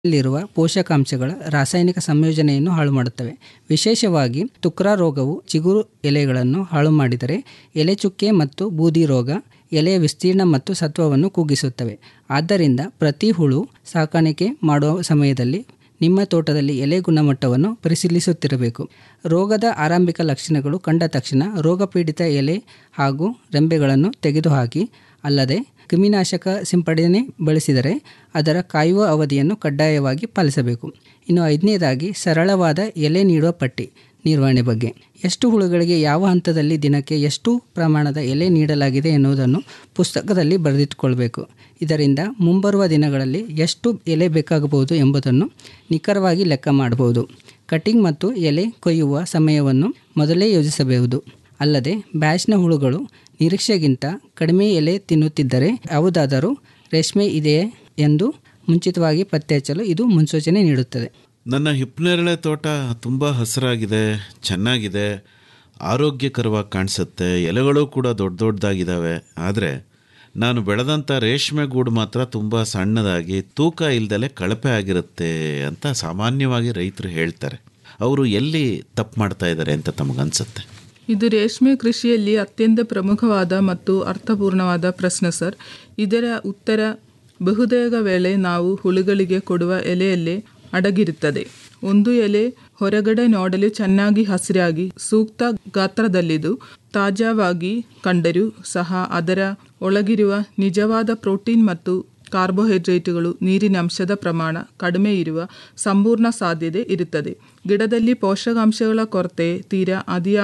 ಲ್ಲಿರುವ ಪೋಷಕಾಂಶಗಳ ರಾಸಾಯನಿಕ ಸಂಯೋಜನೆಯನ್ನು ಹಾಳು ಮಾಡುತ್ತವೆ ವಿಶೇಷವಾಗಿ ತುಕ್ರಾ ರೋಗವು ಚಿಗುರು ಎಲೆಗಳನ್ನು ಹಾಳು ಮಾಡಿದರೆ ಎಲೆ ಚುಕ್ಕೆ ಮತ್ತು ಬೂದಿ ರೋಗ ಎಲೆಯ ವಿಸ್ತೀರ್ಣ ಮತ್ತು ಸತ್ವವನ್ನು ಕುಗ್ಗಿಸುತ್ತವೆ ಆದ್ದರಿಂದ ಪ್ರತಿ ಹುಳು ಸಾಕಾಣಿಕೆ ಮಾಡುವ ಸಮಯದಲ್ಲಿ ನಿಮ್ಮ ತೋಟದಲ್ಲಿ ಎಲೆ ಗುಣಮಟ್ಟವನ್ನು ಪರಿಶೀಲಿಸುತ್ತಿರಬೇಕು ರೋಗದ ಆರಂಭಿಕ ಲಕ್ಷಣಗಳು ಕಂಡ ತಕ್ಷಣ ರೋಗಪೀಡಿತ ಎಲೆ ಹಾಗೂ ರೆಂಬೆಗಳನ್ನು ತೆಗೆದುಹಾಕಿ ಅಲ್ಲದೆ ಕ್ರಿಮಿನಾಶಕ ಸಿಂಪಡಣೆ ಬಳಸಿದರೆ ಅದರ ಕಾಯುವ ಅವಧಿಯನ್ನು ಕಡ್ಡಾಯವಾಗಿ ಪಾಲಿಸಬೇಕು ಇನ್ನು ಐದನೇದಾಗಿ ಸರಳವಾದ ಎಲೆ ನೀಡುವ ಪಟ್ಟಿ ನಿರ್ವಹಣೆ ಬಗ್ಗೆ ಎಷ್ಟು ಹುಳುಗಳಿಗೆ ಯಾವ ಹಂತದಲ್ಲಿ ದಿನಕ್ಕೆ ಎಷ್ಟು ಪ್ರಮಾಣದ ಎಲೆ ನೀಡಲಾಗಿದೆ ಎನ್ನುವುದನ್ನು ಪುಸ್ತಕದಲ್ಲಿ ಬರೆದಿಟ್ಟುಕೊಳ್ಬೇಕು ಇದರಿಂದ ಮುಂಬರುವ ದಿನಗಳಲ್ಲಿ ಎಷ್ಟು ಎಲೆ ಬೇಕಾಗಬಹುದು ಎಂಬುದನ್ನು ನಿಖರವಾಗಿ ಲೆಕ್ಕ ಮಾಡಬಹುದು ಕಟಿಂಗ್ ಮತ್ತು ಎಲೆ ಕೊಯ್ಯುವ ಸಮಯವನ್ನು ಮೊದಲೇ ಯೋಜಿಸಬಹುದು ಅಲ್ಲದೆ ಬ್ಯಾಚ್ನ ಹುಳುಗಳು ನಿರೀಕ್ಷೆಗಿಂತ ಕಡಿಮೆ ಎಲೆ ತಿನ್ನುತ್ತಿದ್ದರೆ ಯಾವುದಾದರೂ ರೇಷ್ಮೆ ಇದೆಯೇ ಎಂದು ಮುಂಚಿತವಾಗಿ ಪತ್ತೆ ಹಚ್ಚಲು ಇದು ಮುನ್ಸೂಚನೆ ನೀಡುತ್ತದೆ ನನ್ನ ಹಿಪ್ನೇರಳೆ ತೋಟ ತುಂಬ ಹಸಿರಾಗಿದೆ ಚೆನ್ನಾಗಿದೆ ಆರೋಗ್ಯಕರವಾಗಿ ಕಾಣಿಸುತ್ತೆ ಎಲೆಗಳು ಕೂಡ ದೊಡ್ಡ ದೊಡ್ಡದಾಗಿದ್ದಾವೆ ಆದರೆ ನಾನು ಬೆಳೆದಂಥ ರೇಷ್ಮೆ ಗೂಡು ಮಾತ್ರ ತುಂಬ ಸಣ್ಣದಾಗಿ ತೂಕ ಇಲ್ದಲೆ ಕಳಪೆ ಆಗಿರುತ್ತೆ ಅಂತ ಸಾಮಾನ್ಯವಾಗಿ ರೈತರು ಹೇಳ್ತಾರೆ ಅವರು ಎಲ್ಲಿ ತಪ್ಪು ಮಾಡ್ತಾ ಇದ್ದಾರೆ ಅಂತ ತಮಗನ್ಸುತ್ತೆ ಇದು ರೇಷ್ಮೆ ಕೃಷಿಯಲ್ಲಿ ಅತ್ಯಂತ ಪ್ರಮುಖವಾದ ಮತ್ತು ಅರ್ಥಪೂರ್ಣವಾದ ಪ್ರಶ್ನೆ ಸರ್ ಇದರ ಉತ್ತರ ಬಹುತೇಕ ವೇಳೆ ನಾವು ಹುಳುಗಳಿಗೆ ಕೊಡುವ ಎಲೆಯಲ್ಲೇ ಅಡಗಿರುತ್ತದೆ ಒಂದು ಎಲೆ ಹೊರಗಡೆ ನೋಡಲು ಚೆನ್ನಾಗಿ ಹಸಿರಾಗಿ ಸೂಕ್ತ ಗಾತ್ರದಲ್ಲಿದ್ದು ತಾಜಾವಾಗಿ ಕಂಡರೂ ಸಹ ಅದರ ಒಳಗಿರುವ ನಿಜವಾದ ಪ್ರೋಟೀನ್ ಮತ್ತು ಕಾರ್ಬೋಹೈಡ್ರೇಟ್ಗಳು ನೀರಿನ ಅಂಶದ ಪ್ರಮಾಣ ಕಡಿಮೆ ಇರುವ ಸಂಪೂರ್ಣ ಸಾಧ್ಯತೆ ಇರುತ್ತದೆ ಗಿಡದಲ್ಲಿ ಪೋಷಕಾಂಶಗಳ ಕೊರತೆ ತೀರಾ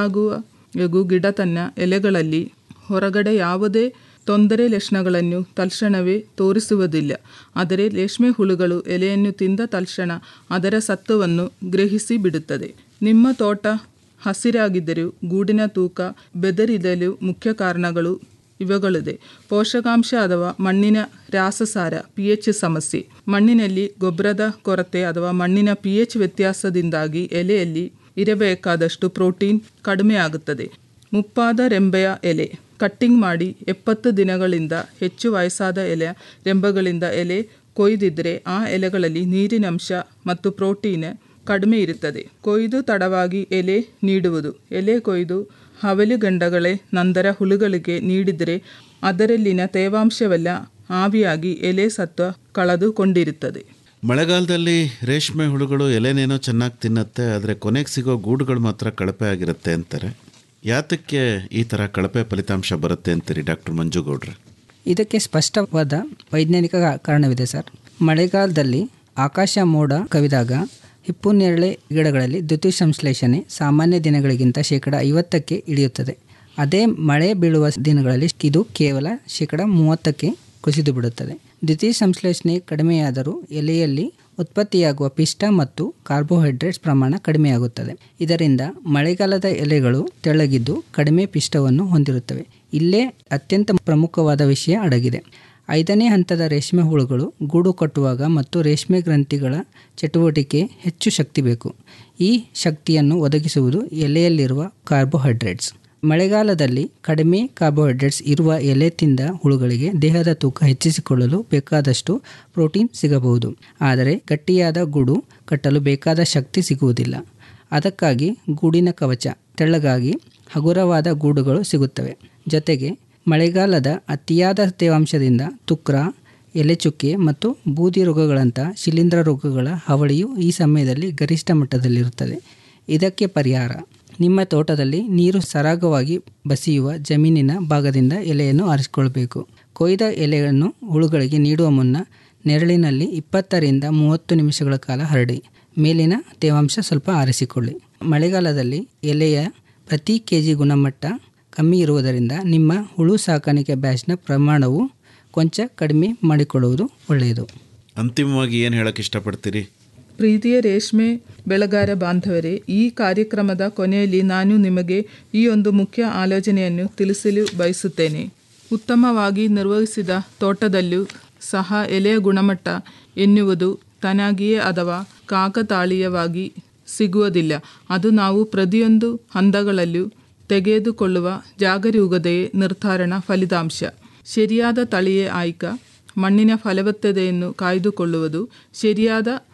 ಅತಿಯಾಗುವ ಗಿಡ ತನ್ನ ಎಲೆಗಳಲ್ಲಿ ಹೊರಗಡೆ ಯಾವುದೇ ತೊಂದರೆ ಲಕ್ಷಣಗಳನ್ನು ತಕ್ಷಣವೇ ತೋರಿಸುವುದಿಲ್ಲ ಆದರೆ ರೇಷ್ಮೆ ಹುಳುಗಳು ಎಲೆಯನ್ನು ತಿಂದ ತಕ್ಷಣ ಅದರ ಸತ್ವವನ್ನು ಗ್ರಹಿಸಿ ಬಿಡುತ್ತದೆ ನಿಮ್ಮ ತೋಟ ಹಸಿರಾಗಿದ್ದರೂ ಗೂಡಿನ ತೂಕ ಬೆದರಿದಲು ಮುಖ್ಯ ಕಾರಣಗಳು ಇವುಗಳಿದೆ ಪೋಷಕಾಂಶ ಅಥವಾ ಮಣ್ಣಿನ ರಾಸಸಾರ ಪಿ ಎಚ್ ಸಮಸ್ಯೆ ಮಣ್ಣಿನಲ್ಲಿ ಗೊಬ್ಬರದ ಕೊರತೆ ಅಥವಾ ಮಣ್ಣಿನ ಪಿ ಎಚ್ ವ್ಯತ್ಯಾಸದಿಂದಾಗಿ ಎಲೆಯಲ್ಲಿ ಇರಬೇಕಾದಷ್ಟು ಪ್ರೋಟೀನ್ ಕಡಿಮೆ ಆಗುತ್ತದೆ ಮುಪ್ಪಾದ ರೆಂಬೆಯ ಎಲೆ ಕಟ್ಟಿಂಗ್ ಮಾಡಿ ಎಪ್ಪತ್ತು ದಿನಗಳಿಂದ ಹೆಚ್ಚು ವಯಸ್ಸಾದ ಎಲೆ ರೆಂಬೆಗಳಿಂದ ಎಲೆ ಕೊಯ್ದಿದ್ರೆ ಆ ಎಲೆಗಳಲ್ಲಿ ನೀರಿನಂಶ ಮತ್ತು ಪ್ರೋಟೀನ್ ಕಡಿಮೆ ಇರುತ್ತದೆ ಕೊಯ್ದು ತಡವಾಗಿ ಎಲೆ ನೀಡುವುದು ಎಲೆ ಕೊಯ್ದು ಹವಲುಗಂಡಗಳೇ ನಂತರ ಹುಳುಗಳಿಗೆ ನೀಡಿದರೆ ಅದರಲ್ಲಿನ ತೇವಾಂಶವೆಲ್ಲ ಆವಿಯಾಗಿ ಎಲೆ ಸತ್ವ ಕಳೆದುಕೊಂಡಿರುತ್ತದೆ ಮಳೆಗಾಲದಲ್ಲಿ ರೇಷ್ಮೆ ಹುಳುಗಳು ಎಲೆನೇನೋ ಚೆನ್ನಾಗಿ ತಿನ್ನುತ್ತೆ ಆದರೆ ಕೊನೆಗೆ ಸಿಗೋ ಗೂಡುಗಳು ಮಾತ್ರ ಕಳಪೆ ಆಗಿರುತ್ತೆ ಅಂತಾರೆ ಯಾತಕ್ಕೆ ಈ ಥರ ಕಳಪೆ ಫಲಿತಾಂಶ ಬರುತ್ತೆ ಅಂತೀರಿ ಡಾಕ್ಟರ್ ಮಂಜುಗೌಡ್ರೆ ಇದಕ್ಕೆ ಸ್ಪಷ್ಟವಾದ ವೈಜ್ಞಾನಿಕ ಕಾರಣವಿದೆ ಸರ್ ಮಳೆಗಾಲದಲ್ಲಿ ಆಕಾಶ ಮೋಡ ಕವಿದಾಗ ಹಿಪ್ಪುನೇರಳೆ ಗಿಡಗಳಲ್ಲಿ ದ್ಯುತಿ ಸಂಶ್ಲೇಷಣೆ ಸಾಮಾನ್ಯ ದಿನಗಳಿಗಿಂತ ಶೇಕಡ ಐವತ್ತಕ್ಕೆ ಇಳಿಯುತ್ತದೆ ಅದೇ ಮಳೆ ಬೀಳುವ ದಿನಗಳಲ್ಲಿ ಇದು ಕೇವಲ ಶೇಕಡ ಮೂವತ್ತಕ್ಕೆ ಕುಸಿದು ಬಿಡುತ್ತದೆ ದ್ವಿತೀಯ ಸಂಶ್ಲೇಷಣೆ ಕಡಿಮೆಯಾದರೂ ಎಲೆಯಲ್ಲಿ ಉತ್ಪತ್ತಿಯಾಗುವ ಪಿಷ್ಟ ಮತ್ತು ಕಾರ್ಬೋಹೈಡ್ರೇಟ್ಸ್ ಪ್ರಮಾಣ ಕಡಿಮೆಯಾಗುತ್ತದೆ ಇದರಿಂದ ಮಳೆಗಾಲದ ಎಲೆಗಳು ತೆಳ್ಳಗಿದ್ದು ಕಡಿಮೆ ಪಿಷ್ಟವನ್ನು ಹೊಂದಿರುತ್ತವೆ ಇಲ್ಲೇ ಅತ್ಯಂತ ಪ್ರಮುಖವಾದ ವಿಷಯ ಅಡಗಿದೆ ಐದನೇ ಹಂತದ ರೇಷ್ಮೆ ಹುಳುಗಳು ಗೂಡು ಕಟ್ಟುವಾಗ ಮತ್ತು ರೇಷ್ಮೆ ಗ್ರಂಥಿಗಳ ಚಟುವಟಿಕೆ ಹೆಚ್ಚು ಶಕ್ತಿ ಬೇಕು ಈ ಶಕ್ತಿಯನ್ನು ಒದಗಿಸುವುದು ಎಲೆಯಲ್ಲಿರುವ ಕಾರ್ಬೋಹೈಡ್ರೇಟ್ಸ್ ಮಳೆಗಾಲದಲ್ಲಿ ಕಡಿಮೆ ಕಾರ್ಬೋಹೈಡ್ರೇಟ್ಸ್ ಇರುವ ಎಲೆ ತಿಂದ ಹುಳುಗಳಿಗೆ ದೇಹದ ತೂಕ ಹೆಚ್ಚಿಸಿಕೊಳ್ಳಲು ಬೇಕಾದಷ್ಟು ಪ್ರೋಟೀನ್ ಸಿಗಬಹುದು ಆದರೆ ಗಟ್ಟಿಯಾದ ಗೂಡು ಕಟ್ಟಲು ಬೇಕಾದ ಶಕ್ತಿ ಸಿಗುವುದಿಲ್ಲ ಅದಕ್ಕಾಗಿ ಗೂಡಿನ ಕವಚ ತೆಳ್ಳಗಾಗಿ ಹಗುರವಾದ ಗೂಡುಗಳು ಸಿಗುತ್ತವೆ ಜೊತೆಗೆ ಮಳೆಗಾಲದ ಅತಿಯಾದ ತೇವಾಂಶದಿಂದ ತುಕ್ರ ಎಲೆಚುಕ್ಕೆ ಮತ್ತು ಬೂದಿ ರೋಗಗಳಂಥ ಶಿಲೀಂಧ್ರ ರೋಗಗಳ ಹಾವಳಿಯು ಈ ಸಮಯದಲ್ಲಿ ಗರಿಷ್ಠ ಮಟ್ಟದಲ್ಲಿರುತ್ತದೆ ಇದಕ್ಕೆ ಪರಿಹಾರ ನಿಮ್ಮ ತೋಟದಲ್ಲಿ ನೀರು ಸರಾಗವಾಗಿ ಬಸಿಯುವ ಜಮೀನಿನ ಭಾಗದಿಂದ ಎಲೆಯನ್ನು ಆರಿಸಿಕೊಳ್ಬೇಕು ಕೊಯ್ದ ಎಲೆಯನ್ನು ಹುಳುಗಳಿಗೆ ನೀಡುವ ಮುನ್ನ ನೆರಳಿನಲ್ಲಿ ಇಪ್ಪತ್ತರಿಂದ ಮೂವತ್ತು ನಿಮಿಷಗಳ ಕಾಲ ಹರಡಿ ಮೇಲಿನ ತೇವಾಂಶ ಸ್ವಲ್ಪ ಆರಿಸಿಕೊಳ್ಳಿ ಮಳೆಗಾಲದಲ್ಲಿ ಎಲೆಯ ಪ್ರತಿ ಕೆ ಜಿ ಗುಣಮಟ್ಟ ಕಮ್ಮಿ ಇರುವುದರಿಂದ ನಿಮ್ಮ ಹುಳು ಸಾಕಾಣಿಕೆ ಬ್ಯಾಚ್ನ ಪ್ರಮಾಣವು ಕೊಂಚ ಕಡಿಮೆ ಮಾಡಿಕೊಳ್ಳುವುದು ಒಳ್ಳೆಯದು ಅಂತಿಮವಾಗಿ ಏನು ಹೇಳಕ್ಕೆ ಇಷ್ಟಪಡ್ತೀರಿ ಪ್ರೀತಿಯ ರೇಷ್ಮೆ ಬೆಳೆಗಾರ ಬಾಂಧವರೇ ಈ ಕಾರ್ಯಕ್ರಮದ ಕೊನೆಯಲ್ಲಿ ನಾನು ನಿಮಗೆ ಈ ಒಂದು ಮುಖ್ಯ ಆಲೋಚನೆಯನ್ನು ತಿಳಿಸಲು ಬಯಸುತ್ತೇನೆ ಉತ್ತಮವಾಗಿ ನಿರ್ವಹಿಸಿದ ತೋಟದಲ್ಲೂ ಸಹ ಎಲೆಯ ಗುಣಮಟ್ಟ ಎನ್ನುವುದು ತನಗಿಯೇ ಅಥವಾ ಕಾಕತಾಳೀಯವಾಗಿ ಸಿಗುವುದಿಲ್ಲ ಅದು ನಾವು ಪ್ರತಿಯೊಂದು ಹಂತಗಳಲ್ಲೂ ತೆಗೆದುಕೊಳ್ಳುವ ಜಾಗರೂಕತೆಯೇ ನಿರ್ಧಾರಣ ಫಲಿತಾಂಶ ಸರಿಯಾದ ತಳಿಯ ಆಯ್ಕೆ ಮಣ್ಣಿನ ಫಲವತ್ತತೆಯನ್ನು ಕಾಯ್ದುಕೊಳ್ಳುವುದು ಸರಿಯಾದ